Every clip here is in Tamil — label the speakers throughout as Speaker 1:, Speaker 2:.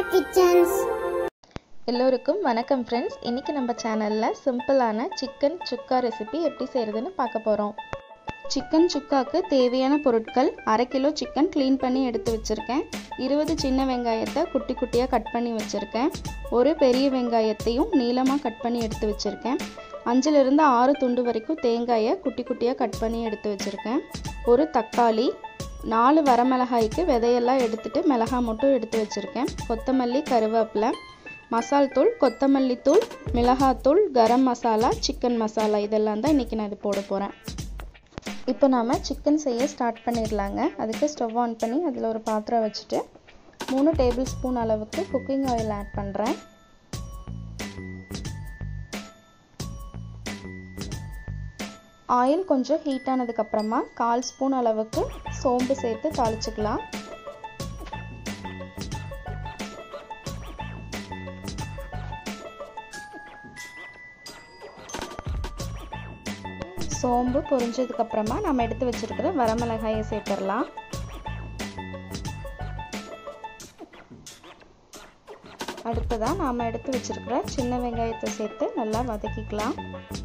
Speaker 1: கிச்சன்ஸ்
Speaker 2: எல்லோருக்கும் வணக்கம் ஃப்ரெண்ட்ஸ் இன்றைக்கி நம்ம சேனலில் சிம்பிளான சிக்கன் சுக்கா ரெசிபி எப்படி செய்கிறதுன்னு பார்க்க போகிறோம் சிக்கன் சுக்காக்கு தேவையான பொருட்கள் அரை கிலோ சிக்கன் க்ளீன் பண்ணி எடுத்து வச்சுருக்கேன் இருபது சின்ன வெங்காயத்தை குட்டி குட்டியாக கட் பண்ணி வச்சுருக்கேன் ஒரு பெரிய வெங்காயத்தையும் நீளமாக கட் பண்ணி எடுத்து வச்சுருக்கேன் அஞ்சுலேருந்து ஆறு துண்டு வரைக்கும் தேங்காயை குட்டி குட்டியாக கட் பண்ணி எடுத்து வச்சுருக்கேன் ஒரு தக்காளி நாலு வரமிளகாய்க்கு விதையெல்லாம் எடுத்துட்டு மிளகாய் மட்டும் எடுத்து வச்சுருக்கேன் கொத்தமல்லி கருவேப்பிலை மசால் தூள் கொத்தமல்லி தூள் மிளகாத்தூள் கரம் மசாலா சிக்கன் மசாலா இதெல்லாம் தான் இன்றைக்கி நான் இது போட போகிறேன் இப்போ நாம் சிக்கன் செய்ய ஸ்டார்ட் பண்ணிடலாங்க அதுக்கு ஸ்டவ் ஆன் பண்ணி அதில் ஒரு பாத்திரம் வச்சுட்டு மூணு டேபிள் ஸ்பூன் அளவுக்கு குக்கிங் ஆயில் ஆட் பண்ணுறேன் ஆயில் கொஞ்சம் ஹீட் ஆனதுக்கப்புறமா கால் ஸ்பூன் அளவுக்கு சோம்பு சேர்த்து தாளிச்சுக்கலாம் சோம்பு பொரிஞ்சதுக்கப்புறமா நம்ம எடுத்து வச்சுருக்கிற வரமிளகாயை சேர்த்துடலாம் அடுத்ததாக நாம் எடுத்து வச்சுருக்கிற சின்ன வெங்காயத்தை சேர்த்து நல்லா வதக்கிக்கலாம்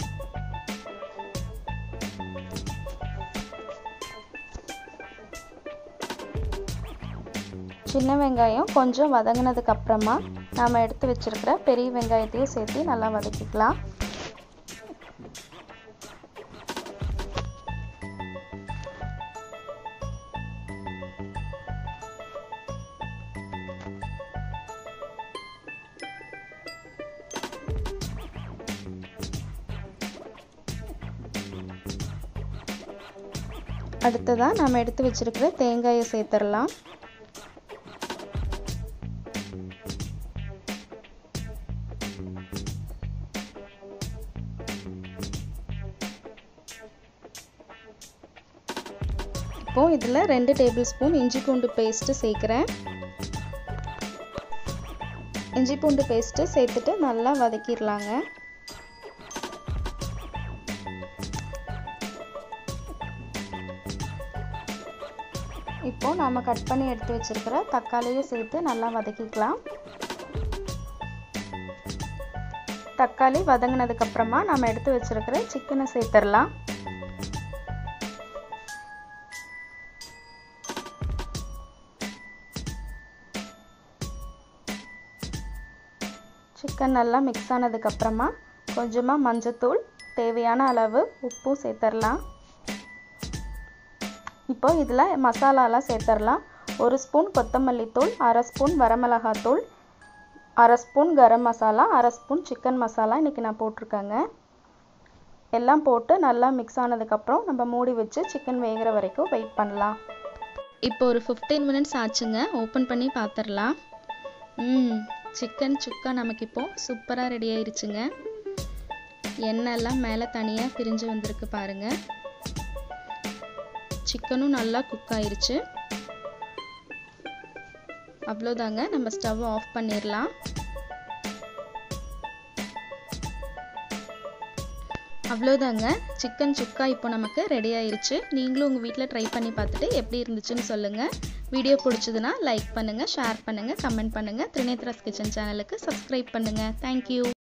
Speaker 2: சின்ன வெங்காயம் கொஞ்சம் வதங்கினதுக்கு அப்புறமா நாம் எடுத்து வச்சுருக்கிற பெரிய வெங்காயத்தையும் சேர்த்து நல்லா வதக்கிக்கலாம் அடுத்ததாக நம்ம எடுத்து வச்சுருக்கிற தேங்காயை சேர்த்துடலாம் இப்போது இதில் ரெண்டு டேபிள் ஸ்பூன் இஞ்சி பூண்டு பேஸ்ட்டு சேர்க்குறேன் இஞ்சி பூண்டு பேஸ்ட்டு சேர்த்துட்டு நல்லா வதக்கிடலாங்க இப்போது நாம் கட் பண்ணி எடுத்து வச்சுருக்கிற தக்காளியும் சேர்த்து நல்லா வதக்கிக்கலாம் தக்காளி வதங்கினதுக்கப்புறமா நம்ம எடுத்து வச்சுருக்கிற சிக்கனை சேர்த்துடலாம் சிக்கன் நல்லா மிக்ஸ் ஆனதுக்கப்புறமா கொஞ்சமாக மஞ்சத்தூள் தேவையான அளவு உப்பும் சேர்த்துடலாம் இப்போ இதில் மசாலாலாம் சேர்த்துடலாம் ஒரு ஸ்பூன் கொத்தமல்லி தூள் அரை ஸ்பூன் வரமிளகாத்தூள் அரை ஸ்பூன் கரம் மசாலா அரை ஸ்பூன் சிக்கன் மசாலா இன்றைக்கி நான் போட்டிருக்கேங்க எல்லாம் போட்டு நல்லா மிக்ஸ் ஆனதுக்கப்புறம் நம்ம மூடி வச்சு சிக்கன் வேகிற வரைக்கும் வெயிட் பண்ணலாம் இப்போ ஒரு ஃபிஃப்டீன் மினிட்ஸ் ஆச்சுங்க ஓப்பன் பண்ணி பார்த்துடலாம் ம் சிக்கன் சுக்கா நமக்கு இப்போது சூப்பராக ரெடி ஆயிருச்சுங்க எண்ணெய்லாம் மேலே தனியாக பிரிஞ்சு வந்திருக்கு பாருங்கள் சிக்கனும் நல்லா குக் ஆயிருச்சு அவ்வளோதாங்க நம்ம ஸ்டவ் ஆஃப் பண்ணிடலாம் அவ்வளோதாங்க சிக்கன் சுக்கா இப்போ நமக்கு ரெடி ஆயிருச்சு நீங்களும் உங்கள் வீட்டில் ட்ரை பண்ணி பார்த்துட்டு எப்படி இருந்துச்சுன்னு சொல்லுங்கள் வீடியோ பிடிச்சதுன்னா லைக் பண்ணுங்கள் ஷேர் பண்ணுங்கள் கமெண்ட் பண்ணுங்கள் திரிநேத்ராஸ் கிச்சன் சேனலுக்கு சப்ஸ்கிரைப் பண்ணுங்கள் தேங்க்யூ